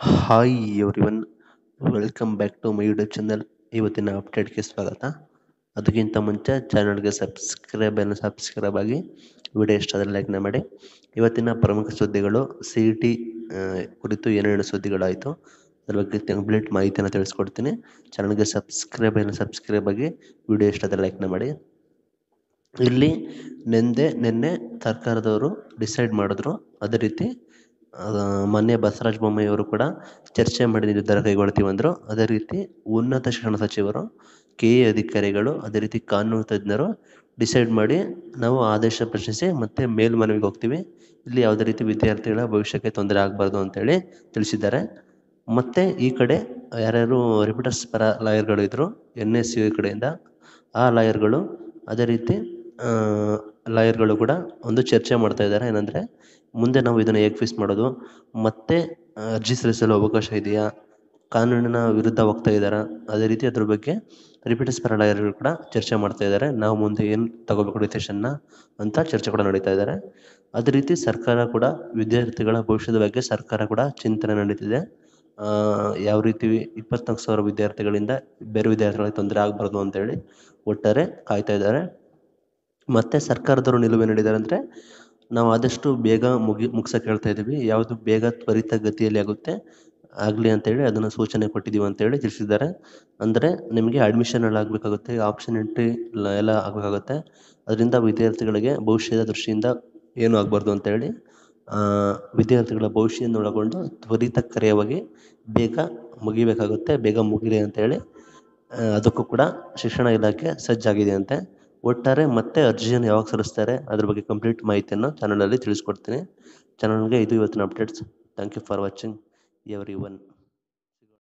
hi everyone welcome back to my YouTube channel ಇವತ್ತಿನ ಅಪ್ಡೇಟ್ಗೆ ಸ್ವಾಗತ ಅದಕ್ಕಿಂತ ಮುಂಚೆ ಚಾನಲ್ಗೆ ಸಬ್ಸ್ಕ್ರೈಬ್ ಅನ್ನು ಸಬ್ಸ್ಕ್ರೈಬ್ ಆಗಿ ವಿಡಿಯೋ ಇಷ್ಟ ಆದರೆ ಲೈಕ್ನ ಮಾಡಿ ಇವತ್ತಿನ ಪ್ರಮುಖ ಸುದ್ದಿಗಳು ಸಿ ಇ ಟಿ ಕುರಿತು ಏನೇನು ಸುದ್ದಿಗಳಾಯಿತು ಅದ್ರ ಬಗ್ಗೆ ಕಂಪ್ಲೀಟ್ ಮಾಹಿತಿಯನ್ನು ತಿಳಿಸ್ಕೊಡ್ತೀನಿ ಚಾನಲ್ಗೆ ಸಬ್ಸ್ಕ್ರೈಬ್ ಅನ್ನು ಸಬ್ಸ್ಕ್ರೈಬ್ ಆಗಿ ವಿಡಿಯೋ ಇಷ್ಟ ಆದರೆ ಲೈಕ್ನ ಮಾಡಿ ಇಲ್ಲಿ ನೆಂದೆ ನಿನ್ನೆ ಸರ್ಕಾರದವರು ಡಿಸೈಡ್ ಮಾಡಿದ್ರು ಅದೇ ರೀತಿ ಮೊನ್ನೆ ಬಸವರಾಜ ಬೊಮ್ಮಾಯಿಯವರು ಕೂಡ ಚರ್ಚೆ ಮಾಡಿ ನಿರ್ಧಾರ ಕೈಗೊಳ್ತೀವಿ ಅಂದರು ಅದೇ ರೀತಿ ಉನ್ನತ ಶಿಕ್ಷಣ ಸಚಿವರು ಕೆ ಎ ಅಧಿಕಾರಿಗಳು ಅದೇ ರೀತಿ ಕಾನೂನು ತಜ್ಞರು ಡಿಸೈಡ್ ಮಾಡಿ ನಾವು ಆದೇಶ ಪ್ರಶ್ನಿಸಿ ಮತ್ತೆ ಮೇಲ್ಮನವಿಗೆ ಹೋಗ್ತೀವಿ ಇಲ್ಲಿ ಯಾವುದೇ ರೀತಿ ವಿದ್ಯಾರ್ಥಿಗಳ ಭವಿಷ್ಯಕ್ಕೆ ತೊಂದರೆ ಆಗಬಾರ್ದು ಅಂತೇಳಿ ತಿಳಿಸಿದ್ದಾರೆ ಮತ್ತು ಈ ಕಡೆ ಯಾರ್ಯಾರು ರಿಪಿಟರ್ಸ್ ಪರ ಲಾಯರ್ಗಳು ಇದ್ದರು ಎನ್ ಎಸ್ ಯು ಕಡೆಯಿಂದ ಆ ಲಾಯರ್ಗಳು ಅದೇ ರೀತಿ ಲಾಯರ್ಗಳು ಕೂಡ ಒಂದು ಚರ್ಚೆ ಮಾಡ್ತಾ ಇದ್ದಾರೆ ಏನಂದರೆ ಮುಂದೆ ನಾವು ಇದನ್ನು ಹೇಗೆ ಫೇಸ್ ಮಾಡೋದು ಮತ್ತೆ ಅರ್ಜಿ ಸಲ್ಲಿಸಲು ಅವಕಾಶ ಇದೆಯಾ ಕಾನೂನಿನ ವಿರುದ್ಧ ಹೋಗ್ತಾ ಇದ್ದಾರಾ ಅದೇ ರೀತಿ ಅದ್ರ ಬಗ್ಗೆ ರಿಪೀಟರ್ಸ್ ಪರ ಲಾಯರ್ಗಳು ಕೂಡ ಚರ್ಚೆ ಮಾಡ್ತಾ ಇದ್ದಾರೆ ನಾವು ಮುಂದೆ ಏನು ತಗೋಬೇಕು ಡಿಸಿಷನ್ನ ಅಂತ ಚರ್ಚೆ ಕೂಡ ನಡೀತಾ ಇದ್ದಾರೆ ಅದೇ ರೀತಿ ಸರ್ಕಾರ ಕೂಡ ವಿದ್ಯಾರ್ಥಿಗಳ ಭವಿಷ್ಯದ ಬಗ್ಗೆ ಸರ್ಕಾರ ಕೂಡ ಚಿಂತನೆ ನಡೀತಿದೆ ಯಾವ ರೀತಿ ಇಪ್ಪತ್ನಾಲ್ಕು ಸಾವಿರ ವಿದ್ಯಾರ್ಥಿಗಳಿಂದ ಬೇರೆ ವಿದ್ಯಾರ್ಥಿಗಳಿಗೆ ತೊಂದರೆ ಆಗಬಾರ್ದು ಅಂತೇಳಿ ಒಟ್ಟಾರೆ ಕಾಯ್ತಾ ಇದ್ದಾರೆ ಮತ್ತು ಸರ್ಕಾರದವರು ನಿಲುವು ನೀಡಿದ್ದಾರೆ ಅಂದರೆ ನಾವು ಆದಷ್ಟು ಬೇಗ ಮುಗಿ ಮುಗ್ಸೋಕೆ ಹೇಳ್ತಾ ಇದ್ದೀವಿ ಯಾವುದು ಬೇಗ ತ್ವರಿತ ಗತಿಯಲ್ಲಿ ಆಗುತ್ತೆ ಆಗಲಿ ಅಂತೇಳಿ ಅದನ್ನು ಸೂಚನೆ ಕೊಟ್ಟಿದ್ದೀವಿ ಅಂತೇಳಿ ತಿಳಿಸಿದ್ದಾರೆ ಅಂದರೆ ನಿಮಗೆ ಅಡ್ಮಿಷನ್ ಎಲ್ಲ ಆಗಬೇಕಾಗುತ್ತೆ ಆಪ್ಷನ್ ಎಂಟ್ರಿ ಎಲ್ಲ ಆಗಬೇಕಾಗುತ್ತೆ ಅದರಿಂದ ವಿದ್ಯಾರ್ಥಿಗಳಿಗೆ ಭವಿಷ್ಯದ ದೃಷ್ಟಿಯಿಂದ ಏನೂ ಆಗಬಾರ್ದು ಅಂತೇಳಿ ವಿದ್ಯಾರ್ಥಿಗಳ ಭವಿಷ್ಯವನ್ನು ಒಳಗೊಂಡು ತ್ವರಿತ ಕರೆಯವಾಗಿ ಬೇಗ ಮುಗಿಬೇಕಾಗುತ್ತೆ ಬೇಗ ಮುಗಿಲಿ ಅಂತೇಳಿ ಅದಕ್ಕೂ ಕೂಡ ಶಿಕ್ಷಣ ಇಲಾಖೆ ಸಜ್ಜಾಗಿದೆ ಅಂತೆ ಒಟ್ಟಾರೆ ಮತ್ತೆ ಅರ್ಜಿಯನ್ನು ಯಾವಾಗ ಸಲ್ಲಿಸ್ತಾರೆ ಅದ್ರ ಬಗ್ಗೆ ಕಂಪ್ಲೀಟ್ ಮಾಹಿತಿಯನ್ನು ಚಾನಲಲ್ಲಿ ತಿಳಿಸ್ಕೊಡ್ತೀನಿ ಚಾನಲ್ಗೆ ಇದು ಇವತ್ತಿನ updates thank you for watching every one